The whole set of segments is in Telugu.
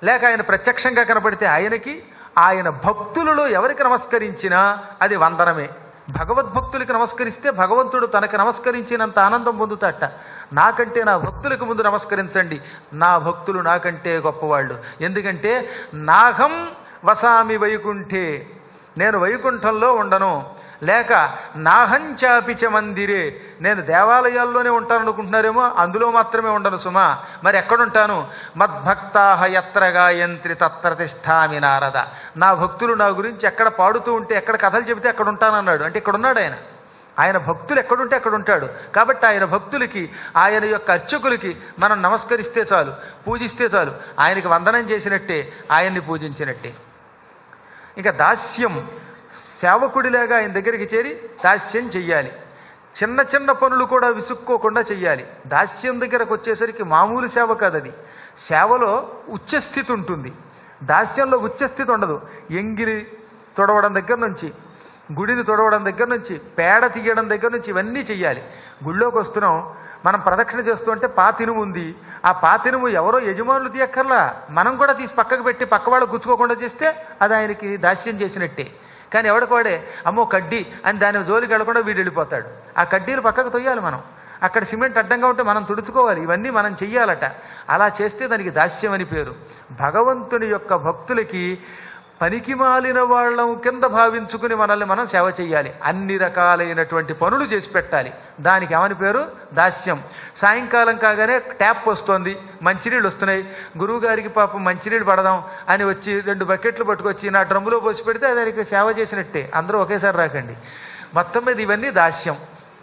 లేక ఆయన ప్రత్యక్షంగా కనపడితే ఆయనకి ఆయన భక్తులలో ఎవరికి నమస్కరించినా అది వందనమే భగవద్భక్తులకి నమస్కరిస్తే భగవంతుడు తనకి నమస్కరించినంత ఆనందం పొందుతాట నాకంటే నా భక్తులకు ముందు నమస్కరించండి నా భక్తులు నాకంటే గొప్పవాళ్ళు ఎందుకంటే నాహం వసామి వైకుంఠే నేను వైకుంఠంలో ఉండను లేక నాహంచాపిచ మందిరే నేను దేవాలయాల్లోనే ఉంటాను అనుకుంటున్నారేమో అందులో మాత్రమే ఉండను సుమా మరి ఎక్కడుంటాను మద్భక్తాహ ఎత్ర గాయంత్రి తత్ర తిష్టామి నారద నా భక్తులు నా గురించి ఎక్కడ పాడుతూ ఉంటే ఎక్కడ కథలు చెబితే అక్కడ ఉంటానన్నాడు అంటే ఇక్కడ ఉన్నాడు ఆయన ఆయన భక్తులు ఎక్కడుంటే అక్కడ ఉంటాడు కాబట్టి ఆయన భక్తులకి ఆయన యొక్క అర్చకులకి మనం నమస్కరిస్తే చాలు పూజిస్తే చాలు ఆయనకి వందనం చేసినట్టే ఆయన్ని పూజించినట్టే ఇంకా దాస్యం సేవకుడిలాగా ఆయన దగ్గరికి చేరి దాస్యం చెయ్యాలి చిన్న చిన్న పనులు కూడా విసుక్కోకుండా చెయ్యాలి దాస్యం దగ్గరకు వచ్చేసరికి మామూలు సేవ కాదు అది సేవలో ఉచ్చస్థితి ఉంటుంది దాస్యంలో ఉచ్చస్థితి ఉండదు ఎంగిలి తొడవడం దగ్గర నుంచి గుడిని తొడవడం దగ్గర నుంచి పేడ తీయడం దగ్గర నుంచి ఇవన్నీ చెయ్యాలి గుళ్ళోకి వస్తున్నాం మనం ప్రదక్షిణ చేస్తుంటే పాతినుము ఉంది ఆ పాతినుము ఎవరో యజమానులు తీయక్కర్లా మనం కూడా తీసి పక్కకు పెట్టి పక్క వాళ్ళు గుచ్చుకోకుండా చేస్తే అది ఆయనకి దాస్యం చేసినట్టే కానీ ఎవడికి వాడే అమ్మో కడ్డీ అని దాని జోలికి వెళ్లకుండా వీడు వెళ్ళిపోతాడు ఆ కడ్డీలు పక్కకు తొయ్యాలి మనం అక్కడ సిమెంట్ అడ్డంగా ఉంటే మనం తుడుచుకోవాలి ఇవన్నీ మనం చెయ్యాలట అలా చేస్తే దానికి దాస్యం అని పేరు భగవంతుని యొక్క భక్తులకి పనికి మాలిన వాళ్ళం కింద భావించుకుని మనల్ని మనం సేవ చేయాలి అన్ని రకాలైనటువంటి పనులు చేసి పెట్టాలి దానికి ఏమని పేరు దాస్యం సాయంకాలం కాగానే ట్యాప్ వస్తోంది మంచినీళ్ళు వస్తున్నాయి గురువుగారికి పాపం మంచినీళ్ళు పడదాం అని వచ్చి రెండు బకెట్లు పట్టుకొచ్చి నా డ్రమ్ములో పోసి పెడితే దానికి సేవ చేసినట్టే అందరూ ఒకేసారి రాకండి మొత్తం మీద ఇవన్నీ దాస్యం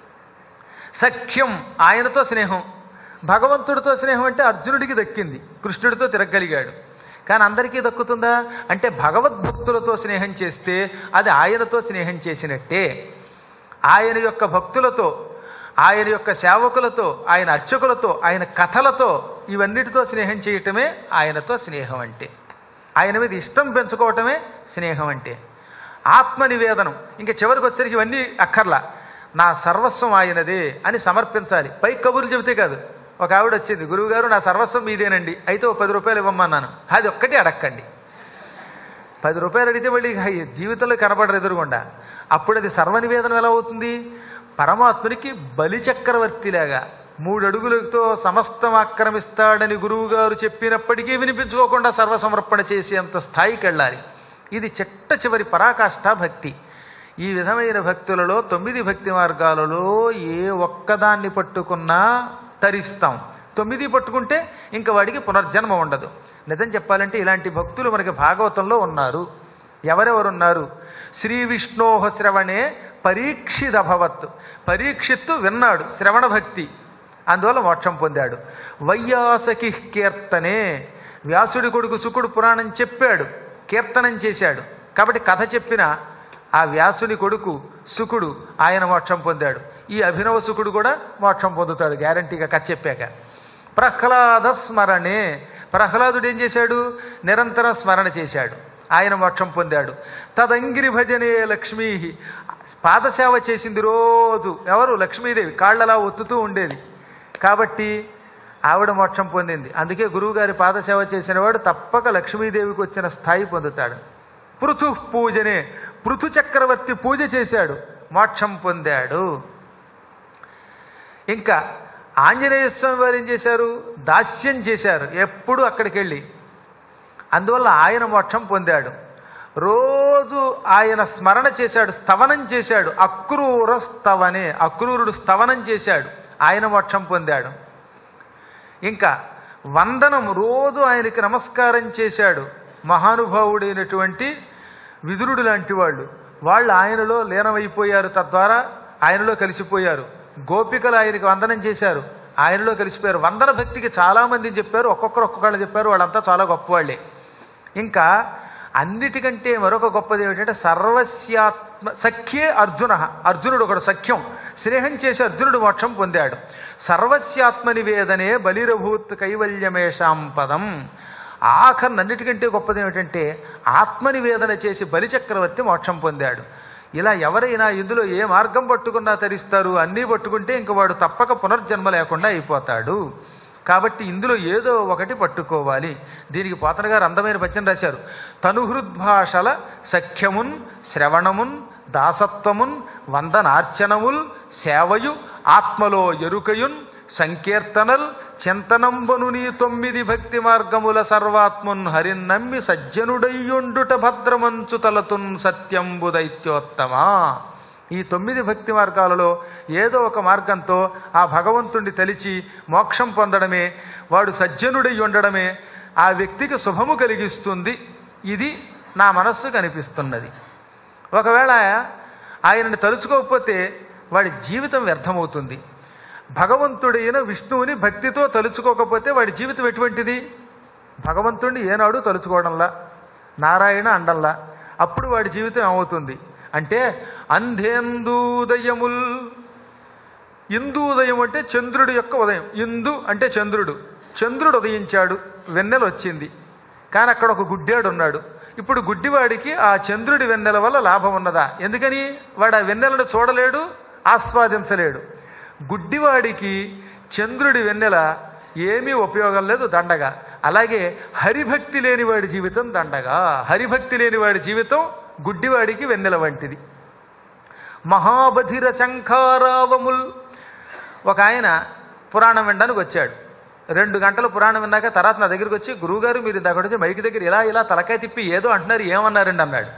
సఖ్యం ఆయనతో స్నేహం భగవంతుడితో స్నేహం అంటే అర్జునుడికి దక్కింది కృష్ణుడితో తిరగలిగాడు కానీ అందరికీ దక్కుతుందా అంటే భగవద్భక్తులతో స్నేహం చేస్తే అది ఆయనతో స్నేహం చేసినట్టే ఆయన యొక్క భక్తులతో ఆయన యొక్క సేవకులతో ఆయన అర్చకులతో ఆయన కథలతో ఇవన్నిటితో స్నేహం చేయటమే ఆయనతో స్నేహం అంటే ఆయన మీద ఇష్టం పెంచుకోవటమే స్నేహం అంటే ఆత్మ నివేదనం ఇంకా చివరికి వచ్చేసరికి ఇవన్నీ అక్కర్లా నా సర్వస్వం ఆయనదే అని సమర్పించాలి పై కబుర్లు చెబితే కాదు ఒక ఆవిడ వచ్చింది గురువుగారు నా సర్వస్వం మీదేనండి అయితే ఓ పది రూపాయలు ఇవ్వమన్నాను అది ఒక్కటి అడక్కండి పది రూపాయలు అడిగితే మళ్ళీ ఇక జీవితంలో కనపడరు ఎదురుగుండా అప్పుడు అది సర్వనివేదనం ఎలా అవుతుంది పరమాత్మునికి బలి చక్రవర్తిలాగా మూడు అడుగులతో సమస్తం ఆక్రమిస్తాడని గురువుగారు చెప్పినప్పటికీ వినిపించుకోకుండా సర్వసమర్పణ చేసేంత స్థాయికి వెళ్ళాలి ఇది చిట్ట చివరి పరాకాష్ఠ భక్తి ఈ విధమైన భక్తులలో తొమ్మిది భక్తి మార్గాలలో ఏ ఒక్కదాన్ని పట్టుకున్నా తరిస్తాం తొమ్మిది పట్టుకుంటే ఇంకా వాడికి పునర్జన్మ ఉండదు నిజం చెప్పాలంటే ఇలాంటి భక్తులు మనకి భాగవతంలో ఉన్నారు ఎవరెవరున్నారు శ్రీ విష్ణోహ శ్రవణే పరీక్షిదభవత్ పరీక్షిత్తు విన్నాడు శ్రవణ భక్తి అందువల్ల మోక్షం పొందాడు వైయాసకి కీర్తనే వ్యాసుడి కొడుకు సుకుడు పురాణం చెప్పాడు కీర్తనం చేశాడు కాబట్టి కథ చెప్పిన ఆ వ్యాసుని కొడుకు సుకుడు ఆయన మోక్షం పొందాడు ఈ అభినవ సుకుడు కూడా మోక్షం పొందుతాడు గ్యారంటీగా కథ చెప్పాక ప్రహ్లాద స్మరణే ప్రహ్లాదుడు ఏం చేశాడు నిరంతర స్మరణ చేశాడు ఆయన మోక్షం పొందాడు తదంగిరి భజనే లక్ష్మీ పాదసేవ చేసింది రోజు ఎవరు లక్ష్మీదేవి కాళ్ళలా ఒత్తుతూ ఉండేది కాబట్టి ఆవిడ మోక్షం పొందింది అందుకే గురువుగారి పాదసేవ చేసిన వాడు తప్పక లక్ష్మీదేవికి వచ్చిన స్థాయి పొందుతాడు పృథు పూజనే పృథు చక్రవర్తి పూజ చేశాడు మోక్షం పొందాడు ఇంకా ఆంజనేయ స్వామి వారు ఏం చేశారు దాస్యం చేశారు ఎప్పుడు అక్కడికి వెళ్ళి అందువల్ల ఆయన మోక్షం పొందాడు రోజు ఆయన స్మరణ చేశాడు స్తవనం చేశాడు అక్రూర స్తవనే అక్రూరుడు స్తవనం చేశాడు ఆయన మోక్షం పొందాడు ఇంకా వందనం రోజు ఆయనకి నమస్కారం చేశాడు మహానుభావుడైనటువంటి విదురుడు లాంటి వాళ్ళు వాళ్ళు ఆయనలో లీనమైపోయారు తద్వారా ఆయనలో కలిసిపోయారు గోపికలు ఆయనకి వందనం చేశారు ఆయనలో కలిసిపోయారు వందన భక్తికి చాలా మంది చెప్పారు ఒక్కొక్కరు ఒక్కొక్కళ్ళు చెప్పారు వాళ్ళంతా చాలా గొప్పవాళ్ళే ఇంకా అన్నిటికంటే మరొక గొప్పది ఏమిటంటే సర్వస్యాత్మ సఖ్యే అర్జున అర్జునుడు ఒకడు సఖ్యం స్నేహం చేసి అర్జునుడు మోక్షం పొందాడు సర్వస్యాత్మ నివేదనే బలిరభూత్ కైవల్యమేషాం పదం ఆఖరినన్నిటికంటే గొప్పది ఏమిటంటే ఆత్మనివేదన చేసి బలిచక్రవర్తి మోక్షం పొందాడు ఇలా ఎవరైనా ఇందులో ఏ మార్గం పట్టుకున్నా తరిస్తారు అన్నీ పట్టుకుంటే ఇంక వాడు తప్పక పునర్జన్మ లేకుండా అయిపోతాడు కాబట్టి ఇందులో ఏదో ఒకటి పట్టుకోవాలి దీనికి పోతన గారు అందమైన పద్యం రాశారు తనుహృద్భాషల సఖ్యమున్ శ్రవణమున్ దాసత్వమున్ వందనార్చనముల్ సేవయు ఆత్మలో ఎరుకయున్ సంకీర్తనల్ చింతనంబను నీ తొమ్మిది భక్తి మార్గముల సర్వాత్మున్ హరిన్నమ్మి సజ్జనుడయ్యుండుట భద్రమంచు తలతున్ సత్యంబు దైత్యోత్తమా ఈ తొమ్మిది భక్తి మార్గాలలో ఏదో ఒక మార్గంతో ఆ భగవంతుణ్ణి తలిచి మోక్షం పొందడమే వాడు సజ్జనుడై ఉండడమే ఆ వ్యక్తికి శుభము కలిగిస్తుంది ఇది నా మనస్సు కనిపిస్తున్నది ఒకవేళ ఆయనని తలుచుకోకపోతే వాడి జీవితం వ్యర్థమవుతుంది భగవంతుడైన విష్ణువుని భక్తితో తలుచుకోకపోతే వాడి జీవితం ఎటువంటిది భగవంతుడిని ఏనాడు తలుచుకోవడంలా నారాయణ అండంలా అప్పుడు వాడి జీవితం ఏమవుతుంది అంటే అంధేందూదయముల్ ఇందూదయం అంటే చంద్రుడి యొక్క ఉదయం ఇందు అంటే చంద్రుడు చంద్రుడు ఉదయించాడు వెన్నెల వచ్చింది కానీ అక్కడ ఒక గుడ్డాడు ఉన్నాడు ఇప్పుడు గుడ్డివాడికి ఆ చంద్రుడి వెన్నెల వల్ల లాభం ఉన్నదా ఎందుకని వాడు ఆ వెన్నెలను చూడలేడు ఆస్వాదించలేడు గుడ్డివాడికి చంద్రుడి వెన్నెల ఏమీ ఉపయోగం లేదు దండగా అలాగే హరిభక్తి లేని వాడి జీవితం దండగా హరిభక్తి లేని వాడి జీవితం గుడ్డివాడికి వెన్నెల వంటిది మహాబధిర శంఖారావముల్ ఒక ఆయన పురాణం వినడానికి వచ్చాడు రెండు గంటలు పురాణం విన్నాక తర్వాత నా దగ్గరికి వచ్చి గురువుగారు మీరు దగ్గర వచ్చి మైకి దగ్గర ఇలా ఇలా తలకాయ తిప్పి ఏదో అంటున్నారు ఏమన్నారండి అన్నాడు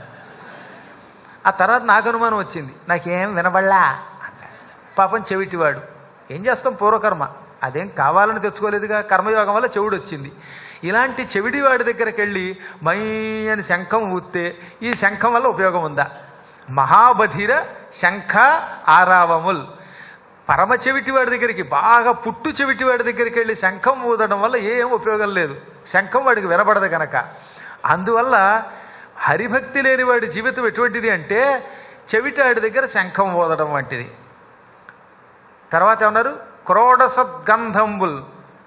ఆ తర్వాత నాకు అనుమానం వచ్చింది నాకేం వినబడలా పాపం చెవిటివాడు ఏం చేస్తాం పూర్వకర్మ అదేం కావాలని తెచ్చుకోలేదుగా కర్మయోగం వల్ల చెవుడు వచ్చింది ఇలాంటి చెవిడివాడి దగ్గరికి వెళ్ళి మై అని శంఖం ఊస్తే ఈ శంఖం వల్ల ఉపయోగం ఉందా మహాబధిర శంఖ ఆరావముల్ పరమ చెవిటివాడి దగ్గరికి బాగా పుట్టు చెవిటివాడి దగ్గరికి వెళ్ళి శంఖం ఊదడం వల్ల ఏం ఉపయోగం లేదు శంఖం వాడికి వినబడదు కనుక అందువల్ల హరిభక్తి లేని వాడి జీవితం ఎటువంటిది అంటే చెవిటాడి దగ్గర శంఖం ఊదడం వంటిది తర్వాత ఏమన్నారు క్రోడ సద్గంధంబుల్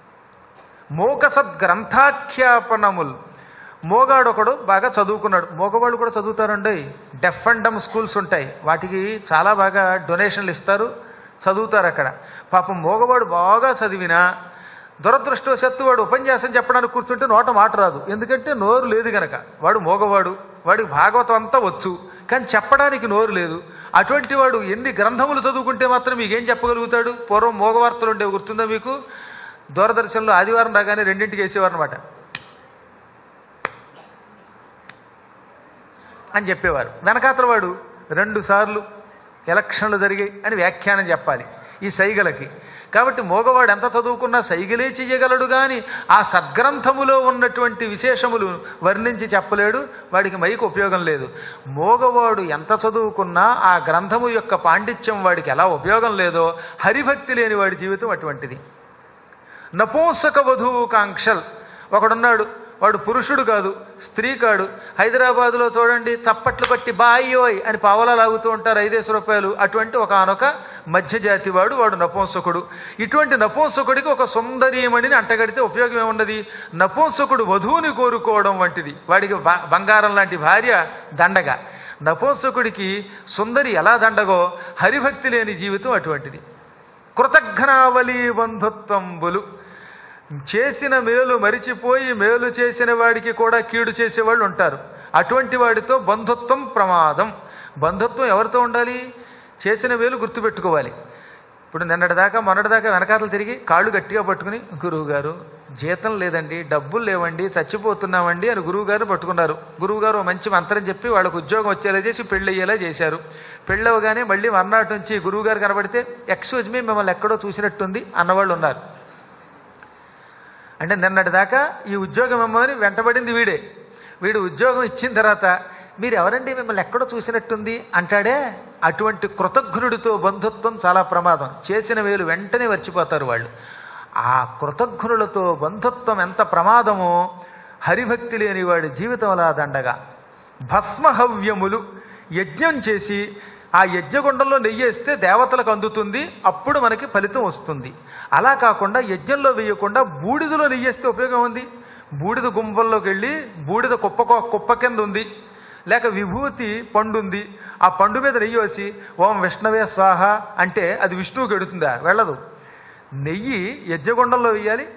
మోక సద్గ్రంథాఖ్యాపనముల్ మోగాడు ఒకడు బాగా చదువుకున్నాడు మోగవాళ్ళు కూడా చదువుతారండి డెఫ్ అండ్ డమ్ స్కూల్స్ ఉంటాయి వాటికి చాలా బాగా డొనేషన్లు ఇస్తారు చదువుతారు అక్కడ పాపం మోగవాడు బాగా చదివినా దురదృష్టవశాత్తు వాడు ఉపన్యాసం చెప్పడానికి కూర్చుంటే నోట మాట రాదు ఎందుకంటే నోరు లేదు గనక వాడు మోగవాడు వాడికి భాగవతం అంతా వచ్చు కానీ చెప్పడానికి నోరు లేదు అటువంటి వాడు ఎన్ని గ్రంథములు చదువుకుంటే మాత్రం మీకేం చెప్పగలుగుతాడు పూర్వం మోగవార్తలు ఉండేవి గుర్తుందా మీకు దూరదర్శన్లో ఆదివారం రాగానే రెండింటికి వేసేవారు అనమాట అని చెప్పేవారు వెనకాతల వాడు రెండు సార్లు ఎలక్షన్లు జరిగాయి అని వ్యాఖ్యానం చెప్పాలి ఈ సైగలకి కాబట్టి మోగవాడు ఎంత చదువుకున్నా సైగలే చెయ్యగలడు కానీ ఆ సద్గ్రంథములో ఉన్నటువంటి విశేషములు వర్ణించి చెప్పలేడు వాడికి మైకు ఉపయోగం లేదు మోగవాడు ఎంత చదువుకున్నా ఆ గ్రంథము యొక్క పాండిత్యం వాడికి ఎలా ఉపయోగం లేదో హరిభక్తి లేని వాడి జీవితం అటువంటిది నపూంసక వధువు కాంక్షల్ ఒకడున్నాడు వాడు పురుషుడు కాదు స్త్రీ కాడు హైదరాబాదులో చూడండి చప్పట్లు కొట్టి బాయ్యోయ్ అని పావలా లాగుతూ ఉంటారు ఐదేసి రూపాయలు అటువంటి ఒక ఆనొక మధ్యజాతి వాడు వాడు నపుంసకుడు ఇటువంటి నపుంసకుడికి ఒక సుందరీమణిని అంటగడితే ఉపయోగం ఏమున్నది నపుంసకుడు వధువుని కోరుకోవడం వంటిది వాడికి బ- బంగారం లాంటి భార్య దండగా నపుంసకుడికి సుందరి ఎలా దండగో హరిభక్తి లేని జీవితం అటువంటిది కృతఘ్నావళి బంధుత్వంబులు చేసిన మేలు మరిచిపోయి మేలు చేసిన వాడికి కూడా కీడు చేసేవాళ్ళు ఉంటారు అటువంటి వాడితో బంధుత్వం ప్రమాదం బంధుత్వం ఎవరితో ఉండాలి చేసిన మేలు గుర్తుపెట్టుకోవాలి ఇప్పుడు నిన్నటిదాకా మొన్నటిదాకా వెనకాతలు తిరిగి కాళ్ళు గట్టిగా పట్టుకుని గురువుగారు జీతం లేదండి డబ్బులు లేవండి చచ్చిపోతున్నామండి అని గురువుగారు పట్టుకున్నారు గురువుగారు ఓ మంచి మంత్రం చెప్పి వాళ్ళకు ఉద్యోగం వచ్చేలా చేసి పెళ్ళి అయ్యేలా చేశారు పెళ్ళి అవగానే మళ్ళీ మర్నాటి నుంచి గురువుగారు కనబడితే ఎక్స్క్యూజ్ మీ మిమ్మల్ని ఎక్కడో చూసినట్టుంది అన్నవాళ్ళు ఉన్నారు అంటే నిన్నటి దాకా ఈ ఉద్యోగం ఇమ్మని వెంటబడింది వీడే వీడు ఉద్యోగం ఇచ్చిన తర్వాత మీరు ఎవరండి మిమ్మల్ని ఎక్కడో చూసినట్టుంది అంటాడే అటువంటి కృతజ్ఞుడితో బంధుత్వం చాలా ప్రమాదం చేసిన వేలు వెంటనే వచ్చిపోతారు వాళ్ళు ఆ కృతజ్ఞులతో బంధుత్వం ఎంత ప్రమాదమో హరిభక్తి లేని వాడి జీవితం అలా దండగా భస్మహవ్యములు యజ్ఞం చేసి ఆ యజ్ఞగుండంలో నెయ్యేస్తే దేవతలకు అందుతుంది అప్పుడు మనకి ఫలితం వస్తుంది అలా కాకుండా యజ్ఞంలో వేయకుండా బూడిదలో నెయ్యేస్తే ఉపయోగం ఉంది బూడిద గుంపల్లోకి వెళ్ళి బూడిద కుప్ప కుప్ప కింద ఉంది లేక విభూతి పండు ఉంది ఆ పండు మీద నెయ్యి వేసి ఓం విష్ణవే స్వాహ అంటే అది విష్ణువుకి ఎడుతుందా వెళ్ళదు నెయ్యి యజ్ఞగుండంలో వేయాలి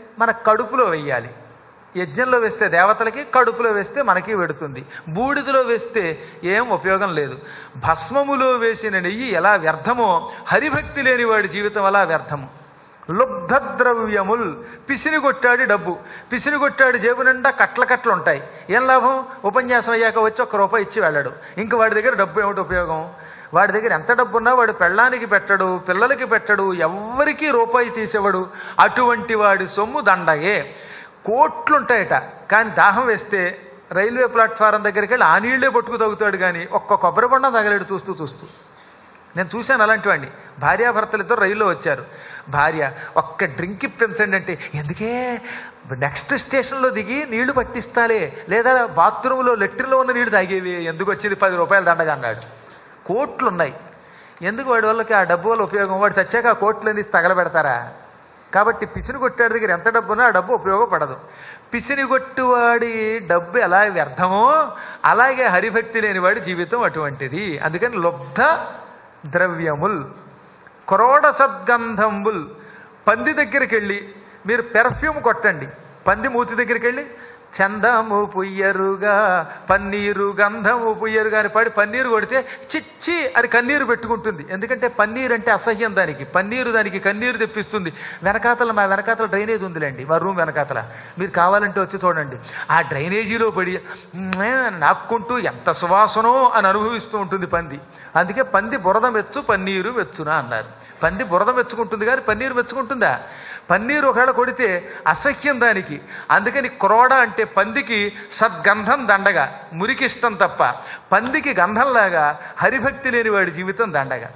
మన కడుపులో వెయ్యాలి యజ్ఞంలో వేస్తే దేవతలకి కడుపులో వేస్తే మనకి వెడుతుంది బూడిదలో వేస్తే ఏం ఉపయోగం లేదు భస్మములో వేసిన నెయ్యి ఎలా వ్యర్థమో హరిభక్తి లేని వాడి జీవితం అలా వ్యర్థము లుబ్ధద్రవ్యముల్ పిసినిగొట్టాడి డబ్బు పిసినిగొట్టాడి జేబు నిండా కట్ల కట్లు ఉంటాయి ఏం లాభం ఉపన్యాసం అయ్యాక వచ్చి ఒక్క రూపాయి ఇచ్చి వెళ్ళాడు ఇంక వాడి దగ్గర డబ్బు ఏమిటి ఉపయోగం వాడి దగ్గర ఎంత డబ్బు ఉన్నా వాడు పెళ్ళానికి పెట్టడు పిల్లలకి పెట్టడు ఎవ్వరికీ రూపాయి తీసేవాడు అటువంటి వాడి సొమ్ము దండగే కోట్లుంటాయట కానీ దాహం వేస్తే రైల్వే ప్లాట్ఫారం దగ్గరికి వెళ్ళి ఆ నీళ్లే పట్టుకు తగ్గుతాడు కానీ ఒక్క కొబ్బరి బండం తగలేడు చూస్తూ చూస్తూ నేను చూశాను అలాంటి వాడిని భార్యాభర్తలు ఇద్దరు రైల్లో వచ్చారు భార్య ఒక్క డ్రింక్ ఇప్పించండి అంటే ఎందుకే నెక్స్ట్ స్టేషన్లో దిగి నీళ్లు పట్టిస్తాలే లేదా బాత్రూంలో లెట్రిన్లో ఉన్న నీళ్లు తాగేవి ఎందుకు వచ్చింది పది రూపాయలు దండగా అన్నాడు కోట్లు ఉన్నాయి ఎందుకు వాడి వాళ్ళకి ఆ డబ్బు వల్ల ఉపయోగం వాడు చచ్చాక ఆ కోట్లన్నీ తగలబెడతారా కాబట్టి పిసిని కొట్టాడి దగ్గర ఎంత డబ్బు ఉన్నా ఆ డబ్బు ఉపయోగపడదు పిసిని కొట్టువాడి డబ్బు ఎలా వ్యర్థమో అలాగే హరిభక్తి లేని వాడి జీవితం అటువంటిది అందుకని లుబ్ధ ద్రవ్యముల్ క్రోడ సద్గంధంబుల్ పంది దగ్గరికి వెళ్ళి మీరు పెర్ఫ్యూమ్ కొట్టండి పంది మూతి దగ్గరికి వెళ్ళి చందము పుయ్యరుగా పన్నీరు గంధము పుయ్యరుగా అని పాడి పన్నీరు కొడితే చిచ్చి అని కన్నీరు పెట్టుకుంటుంది ఎందుకంటే పన్నీరు అంటే అసహ్యం దానికి పన్నీరు దానికి కన్నీరు తెప్పిస్తుంది వెనకాతల మా వెనకాతల డ్రైనేజ్ ఉందిలేండి మా రూమ్ వెనకాతల మీరు కావాలంటే వచ్చి చూడండి ఆ డ్రైనేజీలో పడి మ్మే నాక్కుంటూ ఎంత సువాసనో అని అనుభవిస్తూ ఉంటుంది పంది అందుకే పంది బురద మెచ్చు పన్నీరు మెచ్చునా అన్నారు పంది బురద మెచ్చుకుంటుంది కానీ పన్నీరు మెచ్చుకుంటుందా పన్నీరు ఒకవేళ కొడితే అసహ్యం దానికి అందుకని క్రోడ అంటే పందికి సద్గంధం దండగా మురికి ఇష్టం తప్ప పందికి గంధంలాగా హరిభక్తి లేని వాడి జీవితం దండగా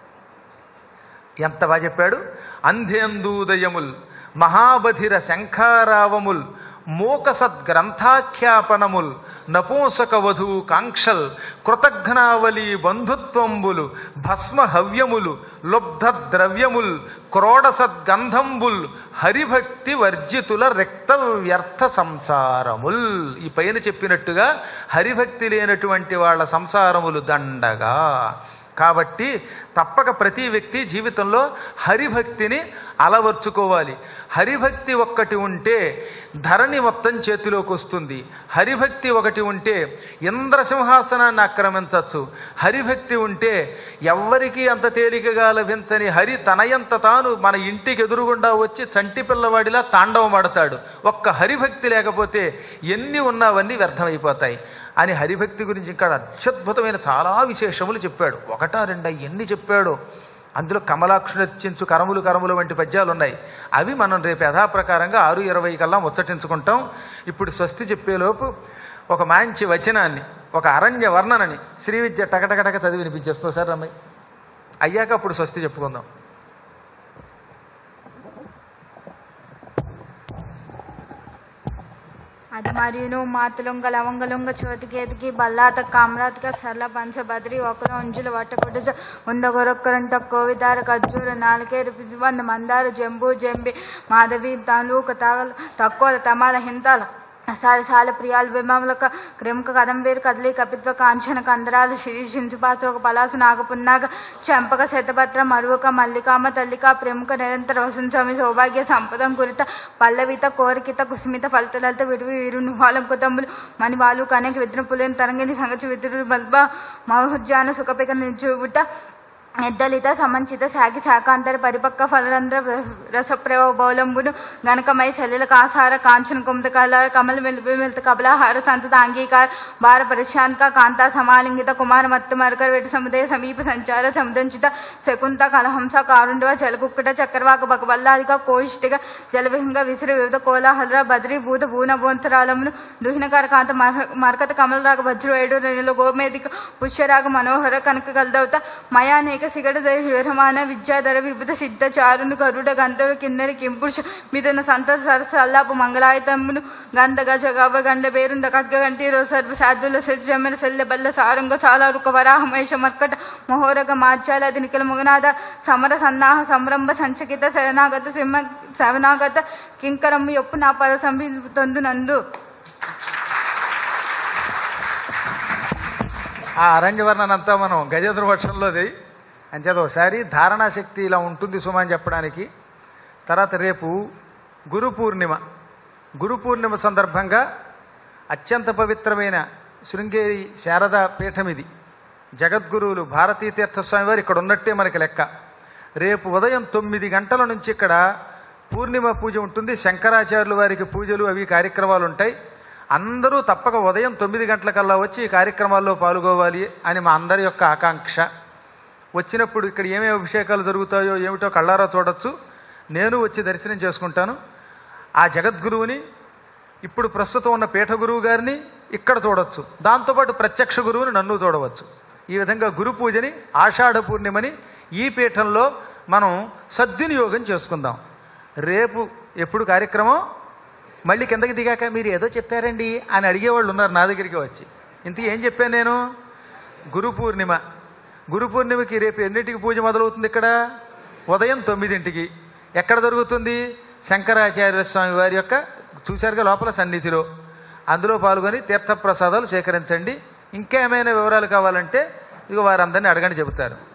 ఎంత బాగా చెప్పాడు అంధేందూదయముల్ మహాబధిర శంఖారావముల్ మూక సద్గ్రంథాఖ్యాపనముల్ నపూంసక వధు కాంక్షల్ కృతఘ్నావలి బంధుత్వంబులు భస్మ హవ్యములు లుబ్ధ ద్రవ్యముల్ క్రోడ సద్గంధంబుల్ హరిభక్తి వర్జితుల రక్త వ్యర్థ సంసారముల్ ఈ పైన చెప్పినట్టుగా హరిభక్తి లేనటువంటి వాళ్ళ సంసారములు దండగా కాబట్టి తప్పక ప్రతి వ్యక్తి జీవితంలో హరిభక్తిని అలవర్చుకోవాలి హరిభక్తి ఒక్కటి ఉంటే ధరణి మొత్తం చేతిలోకి వస్తుంది హరిభక్తి ఒకటి ఉంటే ఇంద్రసింహాసనాన్ని ఆక్రమించవచ్చు హరిభక్తి ఉంటే ఎవ్వరికీ అంత తేలికగా లభించని హరి తనయంత తాను మన ఇంటికి ఎదురుగుండా వచ్చి చంటి పిల్లవాడిలా తాండవమాడతాడు ఒక్క హరిభక్తి లేకపోతే ఎన్ని ఉన్నావన్నీ వ్యర్థమైపోతాయి అని హరిభక్తి గురించి ఇంకా అత్యద్భుతమైన చాలా విశేషములు చెప్పాడు ఒకటా రెండా ఎన్ని చెప్పాడో అందులో కమలాక్షుడర్చించు కరములు కరములు వంటి పద్యాలు ఉన్నాయి అవి మనం రేపు యథాప్రకారంగా ఆరు ఇరవై కల్లా ముచ్చటించుకుంటాం ఇప్పుడు స్వస్తి చెప్పేలోపు ఒక మంచి వచనాన్ని ఒక అరణ్య వర్ణనని శ్రీ విద్య టకటకటక చదివి వినిపించేస్తావు సార్ రమ్మయ్య అయ్యాక అప్పుడు స్వస్తి చెప్పుకుందాం అది మరియును మాతులొంగ లవంగలొంగ చోతికేతికి బల్లాత కామ్రాత్క సరళ పంచభద్రి ఒకరు అంజుల వట్టకొడుజ ఉందగొరొక్కరంట కోవిదార ఖర్జూర నాలుకేరు పిజువంద మందార జంబు జంబి మాధవి తాలూక తాగల తక్కువ తమాల హింతాల సాల సాల ప్రియాలు బింబములకు క్రిముక కదంబేరు కదలి కపిత్వ కాంచన కందరాలు శ్రీ సింధుపాచోక పలాసు నాగపున్నాగ చంపక శతపత్ర మరువక మల్లికామ తల్లిక ప్రముఖ నిరంతర వసంతమి సౌభాగ్య సంపదం కురిత పల్లవిత కోరికిత కుసుమిత ఫలితలత విడివి వీరు నుహాలం కుతంబులు మణివాలు కనక విద్ర పులేని తరంగిణి సంగతి విద్రుడు బల్బ మహోజ్జాన సుఖపిక నిజుబుట ఎద్దలిత సమంచిత శాఖి శాకాంతర పరిపక్వ ఫలరంధ్ర రసప్రవ బౌలంబును గణకమై చలిల కాసార కాంచన కుమత కల కమల మిలిత కబలాహార సంతత అంగీకార భార పరిశాంత కాంత సమాలింగిత కుమార మత్తు మరకర వెటి సముదయ సమీప సంచార సముదంచిత శకుంత కలహంస కారుండవ జలకుక్కట చక్రవాక బకబల్లాదిక కోయిష్టిక జలవిహంగ విసిరి వివిధ కోలాహలర బద్రి భూత భూన భూంతరాలమును దుహినకర కాంత మర- మరకత కమలరాగ వజ్రవేడు రెనిల గోమేదిక పుష్యరాగ మనోహర కనక గల్దవత మయానేక సిగడ విరమాన విద్యాధర విభుత సిద్ధ చారును కరుడ గంధర్వ కిన్నెరి కింపురుష మిథున సంతత సరస అల్లాపు మంగళాయుతమును గంధ గజ గవ గండ బేరుండ ఖడ్గ గంటి సర్వ సాధుల సజ్జమెల సెల్లె బల్ల సారంగ చాలా రుక వరాహ మహేష మర్కట మహోరగ మార్చాల దినికల ముగనాథ సమర సన్నాహ సంరంభ సంచకిత శరణాగత సింహ శవనాగత కింకరము యొప్పు నా పర సంబితొందు నందు ఆ అరణ్యవర్ణనంతా మనం గజేంద్ర పక్షంలోది అంచేత ఒకసారి ధారణాశక్తి ఇలా ఉంటుంది సుమ అని చెప్పడానికి తర్వాత రేపు గురు పూర్ణిమ గురు పూర్ణిమ సందర్భంగా అత్యంత పవిత్రమైన శృంగేరి శారదా పీఠం ఇది జగద్గురువులు భారతీ తీర్థస్వామి వారు ఇక్కడ ఉన్నట్టే మనకి లెక్క రేపు ఉదయం తొమ్మిది గంటల నుంచి ఇక్కడ పూర్ణిమ పూజ ఉంటుంది శంకరాచార్యుల వారికి పూజలు అవి కార్యక్రమాలు ఉంటాయి అందరూ తప్పక ఉదయం తొమ్మిది గంటలకల్లా వచ్చి ఈ కార్యక్రమాల్లో పాల్గొవాలి అని మా అందరి యొక్క ఆకాంక్ష వచ్చినప్పుడు ఇక్కడ ఏమేమి అభిషేకాలు జరుగుతాయో ఏమిటో కళ్ళారా చూడొచ్చు నేను వచ్చి దర్శనం చేసుకుంటాను ఆ జగద్గురువుని ఇప్పుడు ప్రస్తుతం ఉన్న పీఠ గురువు గారిని ఇక్కడ చూడొచ్చు దాంతోపాటు ప్రత్యక్ష గురువుని నన్ను చూడవచ్చు ఈ విధంగా గురు పూజని ఆషాఢ పూర్ణిమని ఈ పీఠంలో మనం సద్వినియోగం చేసుకుందాం రేపు ఎప్పుడు కార్యక్రమం మళ్ళీ కిందకి దిగాక మీరు ఏదో చెప్పారండి అని అడిగేవాళ్ళు ఉన్నారు నా దగ్గరికి వచ్చి ఇంతకీ ఏం చెప్పాను నేను గురు పూర్ణిమ గురు పూర్ణిమకి రేపు ఎన్నింటికి పూజ మొదలవుతుంది ఇక్కడ ఉదయం తొమ్మిదింటికి ఎక్కడ జరుగుతుంది శంకరాచార్య స్వామి వారి యొక్క చూశారుగా లోపల సన్నిధిలో అందులో పాల్గొని తీర్థప్రసాదాలు సేకరించండి ఇంకా ఏమైనా వివరాలు కావాలంటే ఇక వారందరినీ అడగండి చెబుతారు